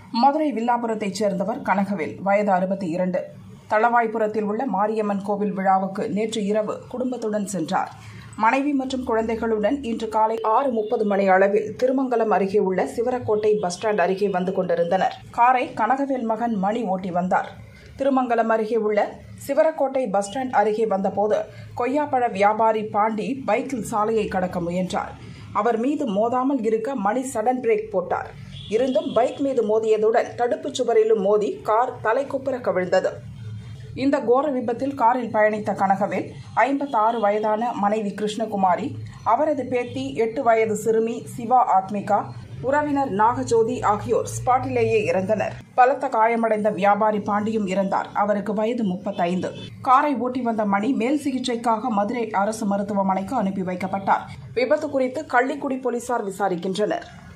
மதுரை வில்லாபுரத்தைச் சேர்ந்தவர் கனகவேல் வயது அறுபத்தி இரண்டு தளவாய்புரத்தில் உள்ள மாரியம்மன் கோவில் விழாவுக்கு நேற்று இரவு குடும்பத்துடன் சென்றார் மனைவி மற்றும் குழந்தைகளுடன் இன்று காலை ஆறு முப்பது மணி அளவில் திருமங்கலம் அருகே உள்ள சிவரக்கோட்டை பஸ் ஸ்டாண்ட் அருகே வந்து கொண்டிருந்தனர் காரை கனகவேல் மகன் மணி ஓட்டி வந்தார் திருமங்கலம் அருகே உள்ள சிவரக்கோட்டை பஸ் ஸ்டாண்ட் அருகே வந்தபோது கொய்யாப்பழ வியாபாரி பாண்டி பைக்கில் சாலையை கடக்க முயன்றார் அவர் மீது மோதாமல் இருக்க மணி சடன் பிரேக் போட்டார் இருந்தும் பைக் மீது மோதியதுடன் தடுப்புச் சுவரிலும் மோதி கார் தலைக்குப்புற கவிழ்ந்தது இந்த கோர விபத்தில் காரில் பயணித்த கனகவேல் ஐம்பத்தாறு வயதான மனைவி கிருஷ்ணகுமாரி அவரது பேத்தி எட்டு வயது சிறுமி சிவா ஆத்மிகா உறவினர் நாகஜோதி ஆகியோர் ஸ்பாட்டிலேயே இறந்தனர் பலத்த காயமடைந்த வியாபாரி பாண்டியும் இறந்தார் அவருக்கு வயது முப்பத்தைந்து காரை ஓட்டி வந்த மணி மேல் சிகிச்சைக்காக மதுரை அரசு மருத்துவமனைக்கு அனுப்பி வைக்கப்பட்டார் விபத்து குறித்து கள்ளிக்குடி போலீசார் விசாரிக்கின்றனர்